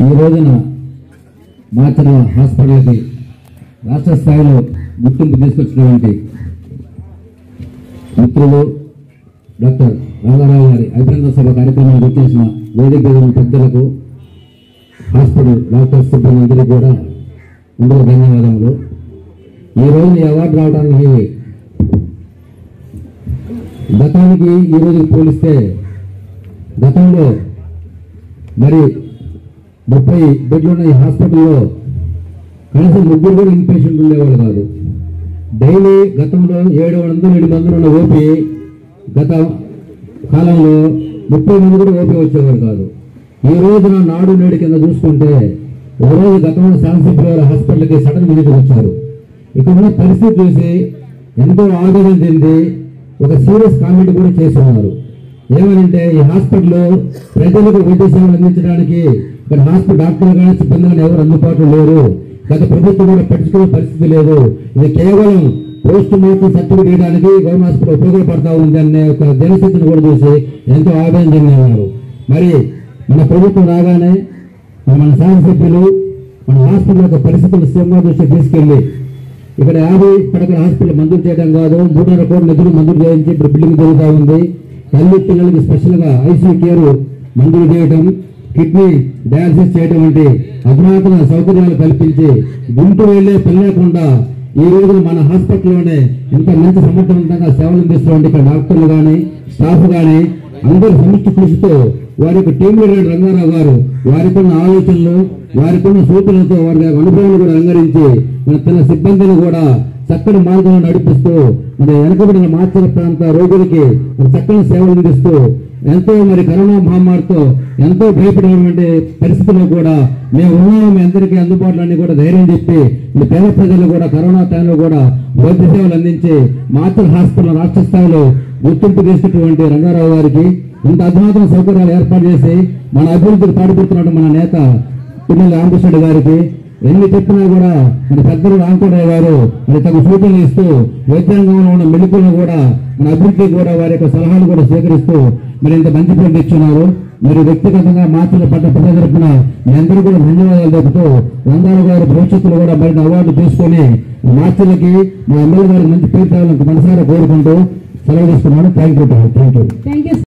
ఈ రోజున మార్చిన హాస్పిటల్కి రాష్ట్ర స్థాయిలో గుర్తింపు తీసుకొచ్చినటువంటి మిత్రులు డాక్టర్ రామారావు గారి అభినందన సభ కార్యక్రమానికి వచ్చేసిన వేదిక మీద ఉన్న పెద్దలకు హాస్పిటల్ డాక్టర్ సిబ్బంది కూడా ముందుగా ధన్యవాదములు ఈ రోజు ఈ అవార్డు రావడానికి గతానికి ఈ రోజుకి పోలిస్తే గతంలో మరి ముప్పై బెడ్లు ఉన్న ఈ హాస్పిటల్లో కనీసం ముగ్గురు కూడా ఇన్పేషెంట్ ఉండేవాళ్ళు కాదు డైలీ గతంలో ఏడు వందలు ఎనిమిది వందలు ఉన్న ఓపీ గత కాలంలో ముప్పై మంది కూడా ఓపీ వచ్చేవారు కాదు ఈ రోజున నాడు నేడు కింద చూసుకుంటే ఒక రోజు గతంలో శాంతిపురి గారు హాస్పిటల్కి సడన్ విజిట్ వచ్చారు ఇక్కడ ఉన్న పరిస్థితి చూసి ఎంతో ఆవేదన చెంది ఒక సీరియస్ కామెంట్ కూడా చేస్తున్నారు ఏమనంటే ఈ హాస్పిటల్లో ప్రజలకు వైద్య సేవలు అందించడానికి ఇక్కడ హాస్పిటల్ డాక్టర్లు కానీ సిబ్బంది కానీ ఎవరు అందుబాటులో లేరు గత ప్రభుత్వం కూడా పట్టించుకునే పరిస్థితి లేదు ఇది కేవలం పోస్ట్ మార్టం సర్టిఫికేట్ ఇవ్వడానికి గవర్నమెంట్ హాస్పిటల్ ఉపయోగపడతా ఉంది అనే ఒక జనస్థితిని కూడా చూసి ఎంతో ఆవేదన చెందినారు మరి మన ప్రభుత్వం రాగానే మరి మన శాసనసభ్యులు మన హాస్పిటల్ యొక్క పరిస్థితులు సీఎంఓ దృష్టికి తీసుకెళ్లి ఇక్కడ యాభై పడకల హాస్పిటల్ మంజూరు చేయడం కాదు మూడున్నర కోట్ల నిధులు మంజూరు చేయించి ఇప్పుడు బిల్డింగ్ జరుగుతూ ఉంది తల్లి పిల్లలకి స్పెషల్ గా ఐసీయూ కేర్ మంజూరు చేయడం కిడ్నీ డయాలసిస్ చేయడం వంటి అధునాతన సౌకర్యాలు కల్పించి గుంటూరు వెళ్లే పని లేకుండా ఈ రోజు మన హాస్పిటల్లోనే ఇంత మంచి సమర్థవంతంగా సేవలు అందిస్తున్న ఇక్కడ డాక్టర్లు కానీ స్టాఫ్ కానీ అందరూ సమిష్టి కృషితో వారి యొక్క టీం లీడర్ రంగారావు గారు వారికి ఉన్న ఆలోచనలు వారికి ఉన్న సూచనలతో వారి యొక్క అనుభవాలు కూడా రంగరించి మన తన సిబ్బందిని కూడా చక్కని మార్గంలో నడిపిస్తూ మన వెనకబడిన మాచల ప్రాంత రోగులకి మరి చక్కని సేవలు అందిస్తూ ఎంతో మరి కరోనా మహమ్మారితో ఎంతో భయపడినటువంటి పరిస్థితుల్లో కూడా మేము ఉన్నాము మీ అందరికీ అందుబాటులో అన్ని కూడా ధైర్యం చెప్పి మీ పేద ప్రజలు కూడా కరోనా టైంలో కూడా వైద్య సేవలు అందించి మాతృ హాస్పిటల్ రాష్ట్ర స్థాయిలో గుర్తింపు తీసుకున్నటువంటి రంగారావు గారికి ఇంత అధునాతన సౌకర్యాలు ఏర్పాటు చేసి మన అభివృద్ధికి పాటుపడుతున్నట్టు మన నేత పిన్నెల రామకృష్ణుడు గారికి ఎన్ని చెప్పినా కూడా మన పెద్దలు రామకోటయ్య గారు మరి తగు సూచనలు ఇస్తూ వైద్యాంగంలో ఉన్న మెలుకులను కూడా మన అభివృద్ధి కూడా వారి యొక్క సలహాలు కూడా స్వీకరిస్తూ మరి ఇంత మంచి పేరు తెచ్చున్నారు మరి వ్యక్తిగతంగా మాత్రం పడ్డ ప్రజల తరపున మీ అందరూ కూడా ధన్యవాదాలు తెలుపుతూ రంగారావు గారి భవిష్యత్తులో కూడా మరిన్ని అవార్డు తీసుకొని మార్చులకి మా ఎమ్మెల్యే గారికి మంచి పేరు తేవాలని మనసారా కోరుకుంటూ సెలవు తీసుకున్నాను thank you thank you thank you